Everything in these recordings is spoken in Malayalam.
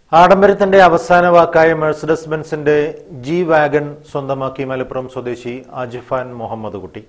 ആഡംബരത്തിന്റെ അവസാന വാക്കായ മെഴ്സഡസ് ബെൻസിന്റെ ജി വാഗൺ സ്വന്തമാക്കി മലപ്പുറം സ്വദേശി അജിഫാൻ മുഹമ്മദ് കുട്ടി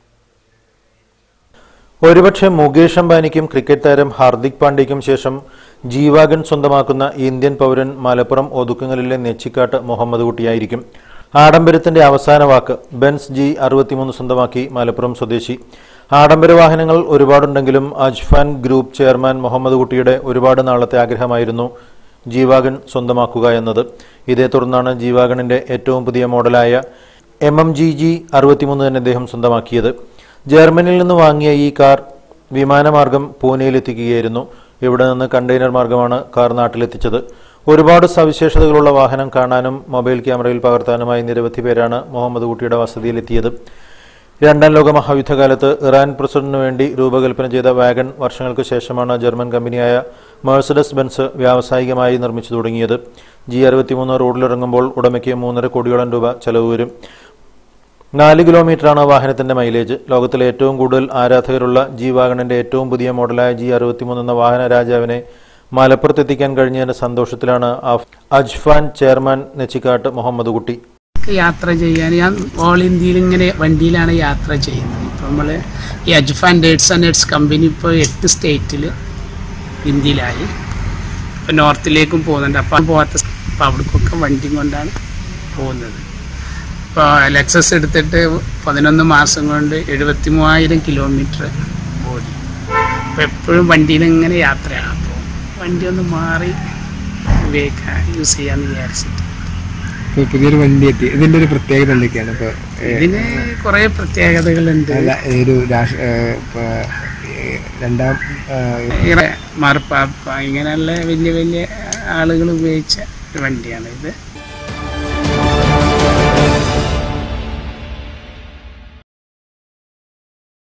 ഒരുപക്ഷെ മുകേഷ് അംബാനിക്കും ക്രിക്കറ്റ് താരം ഹാർദിക് പാണ്ഡ്യയ്ക്കും ശേഷം ജി വാഗൺ സ്വന്തമാക്കുന്ന ഇന്ത്യൻ പൗരൻ മലപ്പുറം ഒതുക്കുങ്ങലിലെ നെച്ചിക്കാട്ട് മുഹമ്മദ് കുട്ടിയായിരിക്കും ആഡംബരത്തിന്റെ അവസാന വാക്ക് ബെൻസ് ജി അറുപത്തിമൂന്ന് സ്വന്തമാക്കി മലപ്പുറം സ്വദേശി ആഡംബര വാഹനങ്ങൾ ഒരുപാടുണ്ടെങ്കിലും അജ്ഫാൻ ഗ്രൂപ്പ് ചെയർമാൻ മുഹമ്മദ് കുട്ടിയുടെ ഒരുപാട് നാളത്തെ ആഗ്രഹമായിരുന്നു ജീവാഗൺ സ്വന്തമാക്കുക എന്നത് ഇതേ തുടർന്നാണ് ജീവാഗണിന്റെ ഏറ്റവും പുതിയ മോഡലായ എം എം ജി ജി അറുപത്തിമൂന്ന് തന്നെ അദ്ദേഹം സ്വന്തമാക്കിയത് ജർമ്മനിയിൽ നിന്ന് വാങ്ങിയ ഈ കാർ വിമാനമാർഗം പൂനെയിലെത്തിക്കുകയായിരുന്നു ഇവിടെ നിന്ന് കണ്ടെയ്നർ മാർഗമാണ് കാർ നാട്ടിലെത്തിച്ചത് ഒരുപാട് സവിശേഷതകളുള്ള വാഹനം കാണാനും മൊബൈൽ ക്യാമറയിൽ പകർത്താനുമായി നിരവധി പേരാണ് മുഹമ്മദ് കുട്ടിയുടെ വസതിയിലെത്തിയത് രണ്ടാം ലോക മഹായുദ്ധകാലത്ത് ഇറാൻ പ്രസിഡന്റിനു വേണ്ടി രൂപകൽപ്പന ചെയ്ത വാഗൺ വർഷങ്ങൾക്ക് ശേഷമാണ് ജർമ്മൻ കമ്പനിയായ മേഴ്സഡസ് ബെൻസ് വ്യാവസായികമായി നിർമ്മിച്ചു തുടങ്ങിയത് ജി അറുപത്തിമൂന്ന് റോഡിലിറങ്ങുമ്പോൾ ഉടമയ്ക്ക് മൂന്നര കോടിയോളം രൂപ ചെലവ് വരും നാല് കിലോമീറ്ററാണ് വാഹനത്തിന്റെ മൈലേജ് ലോകത്തിലെ ഏറ്റവും കൂടുതൽ ആരാധകരുള്ള ജി വാഗണിന്റെ ഏറ്റവും പുതിയ മോഡലായ ജി അറുപത്തിമൂന്ന് എന്ന വാഹന രാജാവിനെ മലപ്പുറത്തെത്തിക്കാൻ കഴിഞ്ഞതിന്റെ സന്തോഷത്തിലാണ് അഫ്- അജ്ഫാൻ ചെയർമാൻ നെച്ചിക്കാട്ട് മുഹമ്മദ് കുട്ടി യാത്ര ചെയ്യാൻ ഞാൻ ഓൾ ഇന്ത്യയിൽ ഇങ്ങനെ വണ്ടിയിലാണ് യാത്ര ചെയ്യുന്നത് ഇപ്പോൾ നമ്മൾ ഈ Ajfan dates and dates company ഇപ്പോൾ എട്ട് സ്റ്റേറ്റിൽ ഇന്ത്യയിലായി ഇപ്പോൾ നോർത്തിലേക്കും പോകുന്നുണ്ട് അപ്പം പോകാത്ത അപ്പോൾ അവിടേക്കൊക്കെ വണ്ടി കൊണ്ടാണ് പോകുന്നത് ഇപ്പോൾ ലെക്സസ് എടുത്തിട്ട് പതിനൊന്ന് മാസം കൊണ്ട് എഴുപത്തി മൂവായിരം കിലോമീറ്റർ ഓടി അപ്പോൾ എപ്പോഴും വണ്ടിയിൽ ഇങ്ങനെ യാത്രയാണ് അപ്പോൾ വണ്ടി ഒന്ന് മാറി ഉപയോഗിക്കാൻ യൂസ് ചെയ്യാമെന്ന് വിചാരിച്ചിട്ട് ഇപ്പൊ പുതിയൊരു വണ്ടി എത്തി ഇതിന്റെ ഒരു പ്രത്യേകത എന്തൊക്കെയാണ് ഇപ്പൊ ഏ, ഇതിന് കുറെ പ്രത്യേകതകളുണ്ട് അല്ല ഒരു രാഷ്ട്ര ഏ, ഇപ്പൊ, ഏ, രണ്ടാം ഏ, ഇങ്ങനെ മാർപ്പാപ്പ ഇങ്ങനെയുള്ള വലിയ വലിയ ആളുകൾ ഉപയോഗിച്ച ഒരു വണ്ടിയാണ് ഇത്